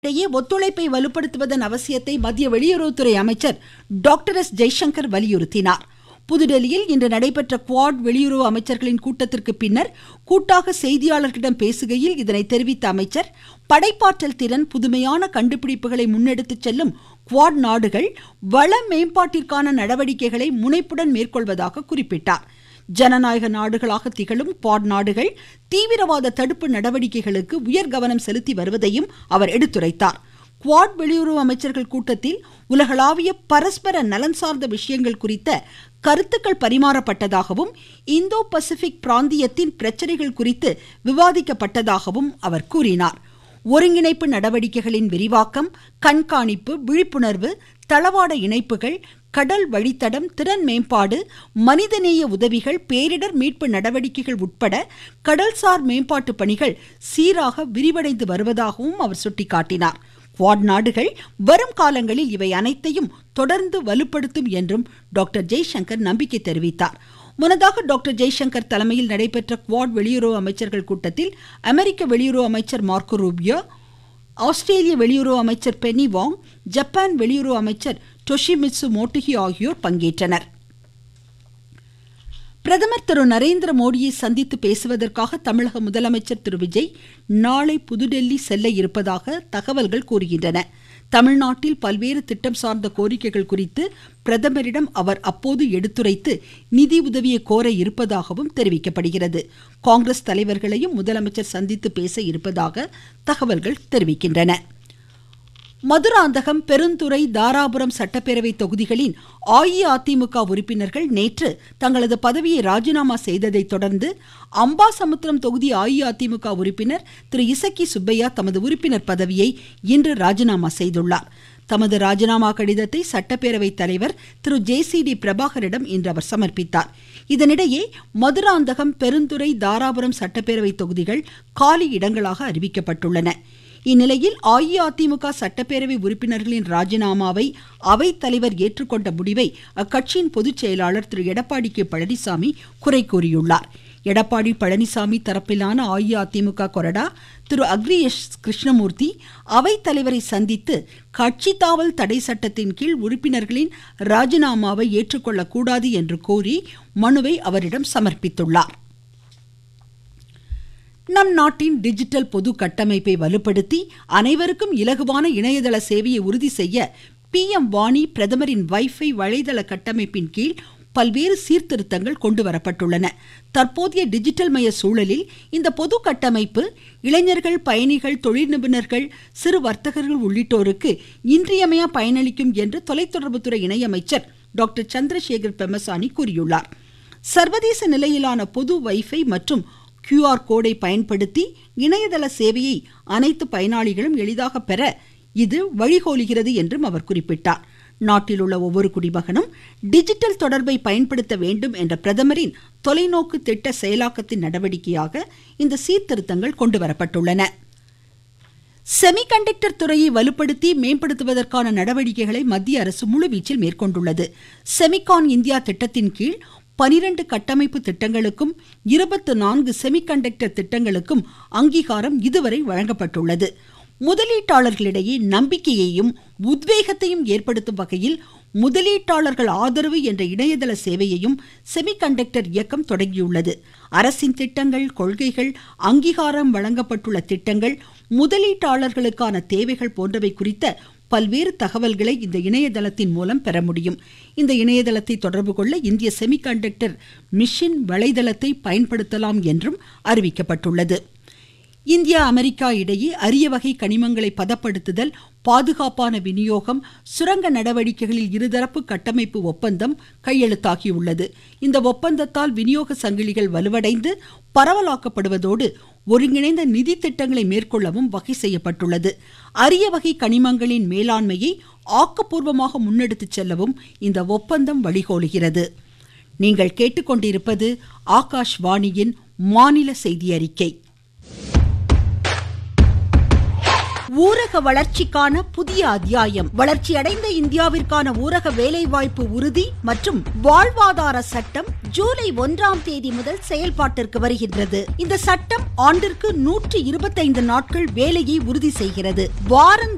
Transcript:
இடையே ஒத்துழைப்பை வலுப்படுத்துவதன் அவசியத்தை மத்திய வெளியுறவுத்துறை அமைச்சர் டாக்டர் எஸ் ஜெய்சங்கர் வலியுறுத்தினார் புதுதில்லியில் இன்று நடைபெற்ற குவாட் வெளியுறவு அமைச்சர்களின் கூட்டத்திற்கு பின்னர் கூட்டாக செய்தியாளர்களிடம் பேசுகையில் இதனை தெரிவித்த அமைச்சர் படைப்பாற்றல் திறன் புதுமையான கண்டுபிடிப்புகளை முன்னெடுத்துச் செல்லும் குவாட் நாடுகள் வள மேம்பாட்டிற்கான நடவடிக்கைகளை முனைப்புடன் மேற்கொள்வதாக குறிப்பிட்டார் ஜனநாயக நாடுகளாக திகழும் குவாட் நாடுகள் தீவிரவாத தடுப்பு நடவடிக்கைகளுக்கு உயர் கவனம் செலுத்தி வருவதையும் அவர் எடுத்துரைத்தார் குவாட் வெளியுறவு அமைச்சர்கள் கூட்டத்தில் உலகளாவிய பரஸ்பர நலன் சார்ந்த விஷயங்கள் குறித்த கருத்துக்கள் பரிமாறப்பட்டதாகவும் இந்தோ பசிபிக் பிராந்தியத்தின் பிரச்சனைகள் குறித்து விவாதிக்கப்பட்டதாகவும் அவர் கூறினார் ஒருங்கிணைப்பு நடவடிக்கைகளின் விரிவாக்கம் கண்காணிப்பு விழிப்புணர்வு தளவாட இணைப்புகள் கடல் வழித்தடம் திறன் மேம்பாடு மனிதநேய உதவிகள் பேரிடர் மீட்பு நடவடிக்கைகள் உட்பட கடல்சார் மேம்பாட்டு பணிகள் சீராக விரிவடைந்து வருவதாகவும் அவர் சுட்டிக்காட்டினார் குவாட் நாடுகள் வரும் காலங்களில் இவை அனைத்தையும் தொடர்ந்து வலுப்படுத்தும் என்றும் டாக்டர் ஜெய்சங்கர் நம்பிக்கை தெரிவித்தார் முன்னதாக டாக்டர் ஜெய்சங்கர் தலைமையில் நடைபெற்ற குவாட் வெளியுறவு அமைச்சர்கள் கூட்டத்தில் அமெரிக்க வெளியுறவு அமைச்சர் மார்க்கோ ரூபியோ ஆஸ்திரேலிய வெளியுறவு அமைச்சர் பெனி வாங் ஜப்பான் வெளியுறவு அமைச்சர் டொஷிமிட்சு மோட்டுகி ஆகியோர் பங்கேற்றனர் பிரதமர் திரு நரேந்திர மோடியை சந்தித்து பேசுவதற்காக தமிழக முதலமைச்சர் திரு விஜய் நாளை புதுடெல்லி செல்ல இருப்பதாக தகவல்கள் கூறுகின்றன தமிழ்நாட்டில் பல்வேறு திட்டம் சார்ந்த கோரிக்கைகள் குறித்து பிரதமரிடம் அவர் அப்போது எடுத்துரைத்து நிதி உதவியை கோர இருப்பதாகவும் தெரிவிக்கப்படுகிறது காங்கிரஸ் தலைவர்களையும் முதலமைச்சர் சந்தித்து பேச இருப்பதாக தகவல்கள் தெரிவிக்கின்றன மதுராந்தகம் பெருந்துறை தாராபுரம் சட்டப்பேரவை தொகுதிகளின் அஇஅதிமுக உறுப்பினர்கள் நேற்று தங்களது பதவியை ராஜினாமா செய்ததை தொடர்ந்து அம்பாசமுத்திரம் தொகுதி அஇஅதிமுக உறுப்பினர் திரு இசக்கி சுப்பையா தமது உறுப்பினர் பதவியை இன்று ராஜினாமா செய்துள்ளார் தமது ராஜினாமா கடிதத்தை சட்டப்பேரவை தலைவர் திரு ஜே சி டி பிரபாகரிடம் இன்று அவர் சமர்ப்பித்தார் இதனிடையே மதுராந்தகம் பெருந்துறை தாராபுரம் சட்டப்பேரவை தொகுதிகள் காலி இடங்களாக அறிவிக்கப்பட்டுள்ளன இந்நிலையில் அஇஅதிமுக சட்டப்பேரவை உறுப்பினர்களின் ராஜினாமாவை அவைத்தலைவர் ஏற்றுக்கொண்ட முடிவை அக்கட்சியின் பொதுச் செயலாளர் திரு எடப்பாடி கே பழனிசாமி குறை கூறியுள்ளார் எடப்பாடி பழனிசாமி தரப்பிலான அஇஅதிமுக கொறடா திரு அக்ரியேஷ் கிருஷ்ணமூர்த்தி அவைத்தலைவரை சந்தித்து கட்சி தாவல் தடை சட்டத்தின் கீழ் உறுப்பினர்களின் ராஜினாமாவை ஏற்றுக்கொள்ளக்கூடாது என்று கோரி மனுவை அவரிடம் சமர்ப்பித்துள்ளார் நம் நாட்டின் டிஜிட்டல் பொது கட்டமைப்பை வலுப்படுத்தி அனைவருக்கும் இலகுவான இணையதள சேவையை உறுதி செய்ய பி எம் வாணி பிரதமரின் வைஃபை வலைதள கட்டமைப்பின் கீழ் பல்வேறு சீர்திருத்தங்கள் கொண்டு வரப்பட்டுள்ளன தற்போதைய டிஜிட்டல் மய சூழலில் இந்த பொது கட்டமைப்பு இளைஞர்கள் பயணிகள் தொழில் நிபுணர்கள் சிறு வர்த்தகர்கள் உள்ளிட்டோருக்கு இன்றியமையா பயனளிக்கும் என்று தொலைத்தொடர்புத்துறை இணையமைச்சர் டாக்டர் சந்திரசேகர் பெமசானி கூறியுள்ளார் சர்வதேச நிலையிலான பொது வைஃபை மற்றும் கியூஆர் கோடை பயன்படுத்தி இணையதள சேவையை அனைத்து பயனாளிகளும் எளிதாக பெற இது வழிகோலுகிறது என்றும் அவர் குறிப்பிட்டார் நாட்டில் உள்ள ஒவ்வொரு குடிமகனும் டிஜிட்டல் தொடர்பை பயன்படுத்த வேண்டும் என்ற பிரதமரின் தொலைநோக்கு திட்ட செயலாக்கத்தின் நடவடிக்கையாக இந்த சீர்திருத்தங்கள் கொண்டுவரப்பட்டுள்ளன செமிகண்டக்டர் துறையை வலுப்படுத்தி மேம்படுத்துவதற்கான நடவடிக்கைகளை மத்திய அரசு முழுவீச்சில் மேற்கொண்டுள்ளது செமிகான் இந்தியா திட்டத்தின் கீழ் பனிரெண்டு கட்டமைப்பு திட்டங்களுக்கும் இருபத்து நான்கு செமிகண்டக்டர் திட்டங்களுக்கும் அங்கீகாரம் இதுவரை வழங்கப்பட்டுள்ளது முதலீட்டாளர்களிடையே நம்பிக்கையையும் உத்வேகத்தையும் ஏற்படுத்தும் வகையில் முதலீட்டாளர்கள் ஆதரவு என்ற இணையதள சேவையையும் செமிகண்டக்டர் இயக்கம் தொடங்கியுள்ளது அரசின் திட்டங்கள் கொள்கைகள் அங்கீகாரம் வழங்கப்பட்டுள்ள திட்டங்கள் முதலீட்டாளர்களுக்கான தேவைகள் போன்றவை குறித்த பல்வேறு தகவல்களை இந்த இணையதளத்தின் மூலம் பெற முடியும் இந்த இணையதளத்தை தொடர்பு கொள்ள இந்திய செமிகண்டக்டர் மிஷின் வலைதளத்தை பயன்படுத்தலாம் என்றும் அறிவிக்கப்பட்டுள்ளது இந்தியா அமெரிக்கா இடையே அரிய வகை கனிமங்களை பதப்படுத்துதல் பாதுகாப்பான விநியோகம் சுரங்க நடவடிக்கைகளில் இருதரப்பு கட்டமைப்பு ஒப்பந்தம் கையெழுத்தாகியுள்ளது இந்த ஒப்பந்தத்தால் விநியோக சங்கிலிகள் வலுவடைந்து பரவலாக்கப்படுவதோடு ஒருங்கிணைந்த நிதி திட்டங்களை மேற்கொள்ளவும் வகை செய்யப்பட்டுள்ளது அரிய வகை கனிமங்களின் மேலாண்மையை ஆக்கப்பூர்வமாக முன்னெடுத்துச் செல்லவும் இந்த ஒப்பந்தம் வழிகோலுகிறது நீங்கள் கேட்டுக்கொண்டிருப்பது ஆகாஷ்வாணியின் மாநில செய்தி அறிக்கை ஊரக வளர்ச்சிக்கான புதிய அத்தியாயம் வளர்ச்சியடைந்த இந்தியாவிற்கான ஊரக வேலைவாய்ப்பு உறுதி மற்றும் வாழ்வாதார சட்டம் ஜூலை ஒன்றாம் தேதி முதல் செயல்பாட்டிற்கு வருகின்றது இந்த சட்டம் ஆண்டிற்கு நூற்றி இருபத்தைந்து நாட்கள் வேலையை உறுதி செய்கிறது வாரம்